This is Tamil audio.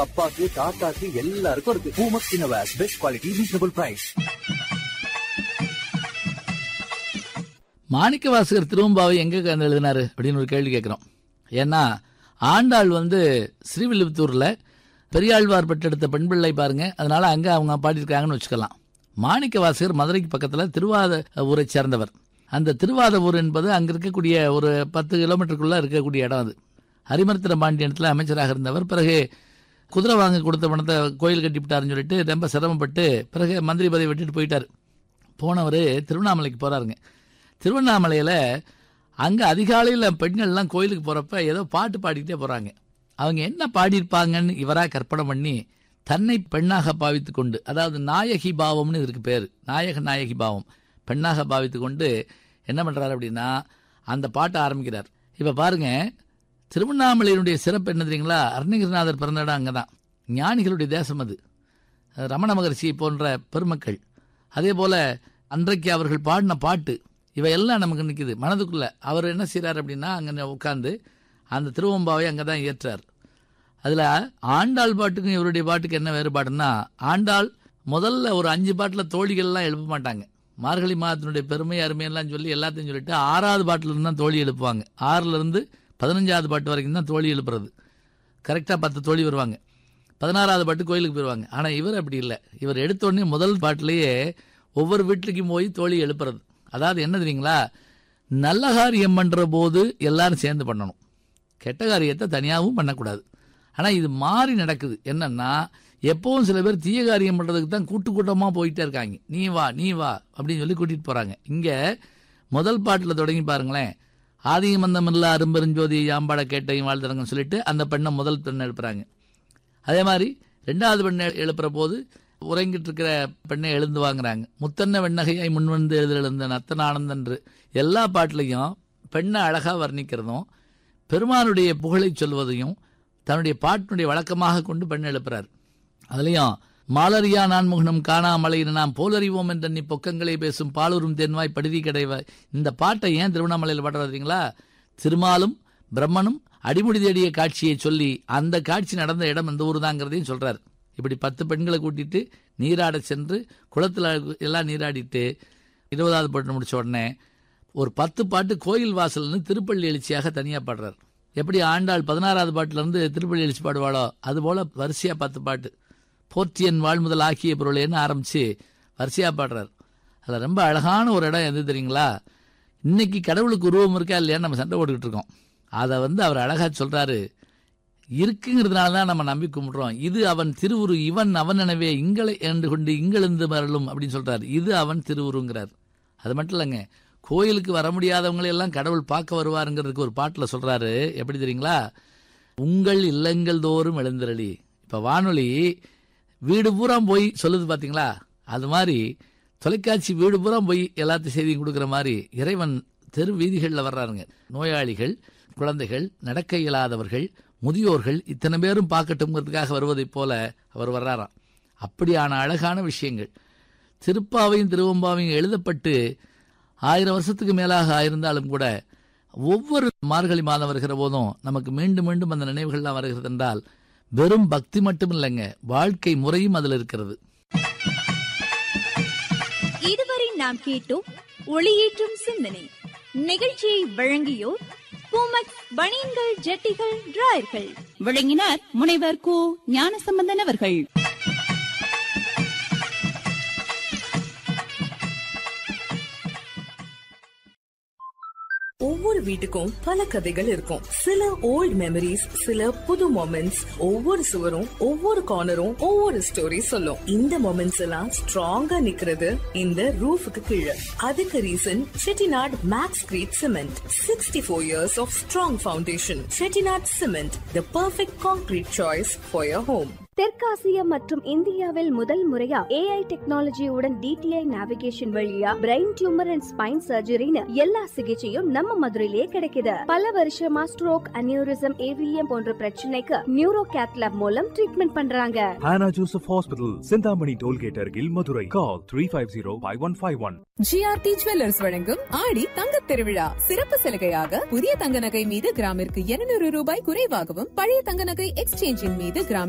அப்பாக்கு தாத்தாக்கு எல்லாருக்கும் இருக்கு பூமக் இன்னோவேர் best quality reasonable price Manikka Vasagar Thiruvempavai எங்க கண்டு எழுதினாரு அப்படின்னு ஒரு கேள்வி கேட்கிறோம் ஏன்னா ஆண்டாள் வந்து ஸ்ரீவில்லிபுத்தூர்ல பெரியாழ்வார் பெற்றெடுத்த பெண் பிள்ளை பாருங்க அதனால அங்க அவங்க பாடியிருக்காங்கன்னு வச்சுக்கலாம் மாணிக்க வாசகர் மதுரைக்கு பக்கத்துல திருவாத ஊரை சேர்ந்தவர் அந்த திருவாத ஊர் என்பது அங்க இருக்கக்கூடிய ஒரு பத்து கிலோமீட்டருக்குள்ள இருக்கக்கூடிய இடம் அது ஹரிமர்த்திர பாண்டியனத்தில் அமைச்சராக இருந்தவர் பிறகு குதிரை வாங்க கொடுத்த பணத்தை கோயில் கட்டிவிட்டாருன்னு சொல்லிட்டு ரொம்ப சிரமப்பட்டு பிறகு மந்திரி பதவி விட்டுட்டு போயிட்டார் போனவர் திருவண்ணாமலைக்கு போறாருங்க திருவண்ணாமலையில் அங்கே அதிகாலையில் பெண்கள்லாம் கோயிலுக்கு போகிறப்ப ஏதோ பாட்டு பாடிக்கிட்டே போகிறாங்க அவங்க என்ன பாடியிருப்பாங்கன்னு இவராக கற்பனை பண்ணி தன்னை பெண்ணாக பாவித்து கொண்டு அதாவது நாயகி பாவம்னு இதுக்கு பேர் நாயக நாயகி பாவம் பெண்ணாக பாவித்து கொண்டு என்ன பண்ணுறாரு அப்படின்னா அந்த பாட்டை ஆரம்பிக்கிறார் இப்போ பாருங்க திருவண்ணாமலையினுடைய சிறப்பு என்ன தெரியுங்களா அருணகிரிநாதர் பிறந்த இடம் அங்கே தான் ஞானிகளுடைய தேசம் அது ரமண மகர்ஷி போன்ற பெருமக்கள் அதே போல அன்றைக்கு அவர்கள் பாடின பாட்டு இவையெல்லாம் நமக்கு நிற்குது மனதுக்குள்ள அவர் என்ன செய்கிறார் அப்படின்னா அங்கே உட்காந்து அந்த திருவம்பாவை அங்கே தான் ஏற்றார் அதில் ஆண்டாள் பாட்டுக்கும் இவருடைய பாட்டுக்கு என்ன வேறுபாடுன்னா ஆண்டாள் முதல்ல ஒரு அஞ்சு பாட்டில் தோழிகள்லாம் எழுப்ப மாட்டாங்க மார்கழி மாதத்தினுடைய பெருமை அருமையெல்லாம் சொல்லி எல்லாத்தையும் சொல்லிட்டு ஆறாவது பாட்டில் இருந்து தான் தோழி எழுப்புவாங்க ஆறுல இருந்து பதினஞ்சாவது பாட்டு வரைக்கும் தான் தோழி எழுப்புறது கரெக்டாக பத்து தோழி வருவாங்க பதினாறாவது பாட்டு கோயிலுக்கு போயிடுவாங்க ஆனால் இவர் அப்படி இல்லை இவர் எடுத்த உடனே முதல் பாட்டிலேயே ஒவ்வொரு வீட்டுக்கும் போய் தோழி எழுப்புறது அதாவது என்ன தெரியுங்களா நல்ல காரியம் பண்ணுற போது எல்லாரும் சேர்ந்து பண்ணணும் கெட்ட காரியத்தை தனியாகவும் பண்ணக்கூடாது ஆனால் இது மாறி நடக்குது என்னன்னா எப்பவும் சில பேர் தீய காரியம் பண்ணுறதுக்கு தான் கூட்டு கூட்டமாக போயிட்டே இருக்காங்க நீ வா நீ வா அப்படின்னு சொல்லி கூட்டிகிட்டு போகிறாங்க இங்கே முதல் பாட்டில் தொடங்கி பாருங்களேன் ஆதிமந்தம் இல்ல அரும்பெருஞ்சோதி யாம்பாட கேட்டையும் வாழ்த்துறங்கன்னு சொல்லிட்டு அந்த பெண்ணை முதல் பெண்ணை எழுப்புறாங்க அதே மாதிரி ரெண்டாவது பெண்ணை எழுப்புற போது உறங்கிட்டு இருக்கிற பெண்ணை எழுந்து வாங்குறாங்க முத்தன்ன வெண்ணகையாய் முன்வந்து எழுந்த நத்தன ஆனந்தன்று எல்லா பாட்டிலையும் பெண்ணை அழகாக வர்ணிக்கிறதும் பெருமானுடைய புகழை சொல்வதையும் தன்னுடைய பாட்டினுடைய வழக்கமாக கொண்டு பெண் எழுப்புறார் அதுலேயும் மாலரியா நான்முகனம் காணாமலையின நாம் போலறிவோம் என்ற நீ பொக்கங்களை பேசும் பாலூரும் தென்வாய் படுதி கிடைவாய் இந்த பாட்டை ஏன் திருவண்ணாமலையில் பாடுறீங்களா திருமாலும் பிரம்மனும் அடிமுடி தேடிய காட்சியை சொல்லி அந்த காட்சி நடந்த இடம் எந்த ஊர் தாங்கிறதையும் சொல்றார் இப்படி பத்து பெண்களை கூட்டிட்டு நீராட சென்று குளத்தில் எல்லாம் நீராடிட்டு இருபதாவது பாட்டு முடிச்ச உடனே ஒரு பத்து பாட்டு கோயில் வாசல்னு திருப்பள்ளி எழுச்சியாக தனியாக பாடுறார் எப்படி ஆண்டாள் பதினாறாவது பாட்டிலேருந்து திருப்பள்ளி எழுச்சி பாடுவாளோ அதுபோல் வரிசையாக பத்து பாட்டு போர்த்தியன் வாழ்முதல் ஆக்கிய பொருளேன்னு ஆரம்பித்து வரிசையாக பாடுறார் அதில் ரொம்ப அழகான ஒரு இடம் எது தெரியுங்களா இன்னைக்கு கடவுளுக்கு உருவம் இருக்கா இல்லையான்னு நம்ம சண்டை போட்டுக்கிட்டு இருக்கோம் அதை வந்து அவர் அழகாக சொல்கிறாரு இருக்குங்கிறதுனால தான் நம்ம நம்பி கும்பிடுறோம் இது அவன் திருவுரு இவன் அவன் எனவே இங்களை என்று கொண்டு இங்கிருந்து வரலும் அப்படின்னு சொல்றாரு இது அவன் திருவுருங்கிறார் அது மட்டும் இல்லைங்க கோயிலுக்கு வர முடியாதவங்களை எல்லாம் கடவுள் பார்க்க வருவாருங்கிறதுக்கு ஒரு பாட்டில் சொல்றாரு எப்படி தெரியுங்களா உங்கள் இல்லங்கள் தோறும் எழுந்திரளி இப்போ வானொலி வீடு பூரா போய் சொல்லுது பார்த்தீங்களா அது மாதிரி தொலைக்காட்சி வீடு பூரா போய் எல்லாத்தையும் செய்தியும் கொடுக்குற மாதிரி இறைவன் தெரு வீதிகளில் வர்றாருங்க நோயாளிகள் குழந்தைகள் நடக்க இயலாதவர்கள் முதியோர்கள் இத்தனை பேரும் பார்க்கட்டுங்கிறதுக்காக வருவதைப் போல அவர் வர்றாராம் அப்படியான அழகான விஷயங்கள் திருப்பாவையும் திருவம்பாவையும் எழுதப்பட்டு ஆயிரம் வருஷத்துக்கு மேலாக ஆயிருந்தாலும் கூட ஒவ்வொரு மார்கழி மாதம் வருகிற போதும் நமக்கு மீண்டும் மீண்டும் அந்த நினைவுகள்லாம் வருகிறது என்றால் வெறும் பக்தி மட்டும் இல்லைங்க வாழ்க்கை முறையும் அதில் இருக்கிறது இதுவரை நாம் கேட்டோம் ஒளியேற்றும் சிந்தனை நிகழ்ச்சியை வழங்கியோர் பூமக் பனியன்கள் ஜட்டிகள் டிராயர்கள் விளங்கினார் முனைவர் கு ஞானசம்பந்தன் அவர்கள் ஒவ்வொரு வீட்டுக்கும் பல கதைகள் இருக்கும் சில ஓல்ட் மெமரிஸ் சில புது மொமெண்ட்ஸ் ஒவ்வொரு சுவரும் ஒவ்வொரு கார்னரும் ஒவ்வொரு ஸ்டோரி சொல்லும் இந்த மொமெண்ட்ஸ் எல்லாம் ஸ்ட்ராங்கா நிக்கிறது இந்த ரூஃபுக்கு கீழே அதுக்கு reason Chettinad maxcrete cement sixty four years of strong foundation Chettinad cement the perfect concrete choice for your home தெற்காசிய மற்றும் இந்தியாவில் முதல் முறையா ஏஐ டெக்னாலஜியுடன் டிடிஐ நேவிகேஷன் வழியா பிரெயின் டியூமர் அண்ட் ஸ்பைன் சர்ஜரின்னு எல்லா சிகிச்சையும் நம்ம மதுரையிலே கிடைக்குது பல வருஷமா ஸ்ட்ரோக் அனியூரிசம் ஏவிஎம் போன்ற பிரச்சனைக்கு நியூரோ கேத்லாப் மூலம் ட்ரீட்மெண்ட் பண்றாங்க Hannah Joseph Hospital, Sindhamani Tollgate Argil, Madurai. Call 350-5151. GRT jewellers வழங்கும் ஆடி தங்கத் திருவிழா சிறப்பு சலுகையாக புதிய தங்க நகை மீது கிராமிற்கு 200 ரூபாய் குறைவாகவும் பழைய தங்க நகை எக்ஸ்சேஞ்சின் மீது கிராம்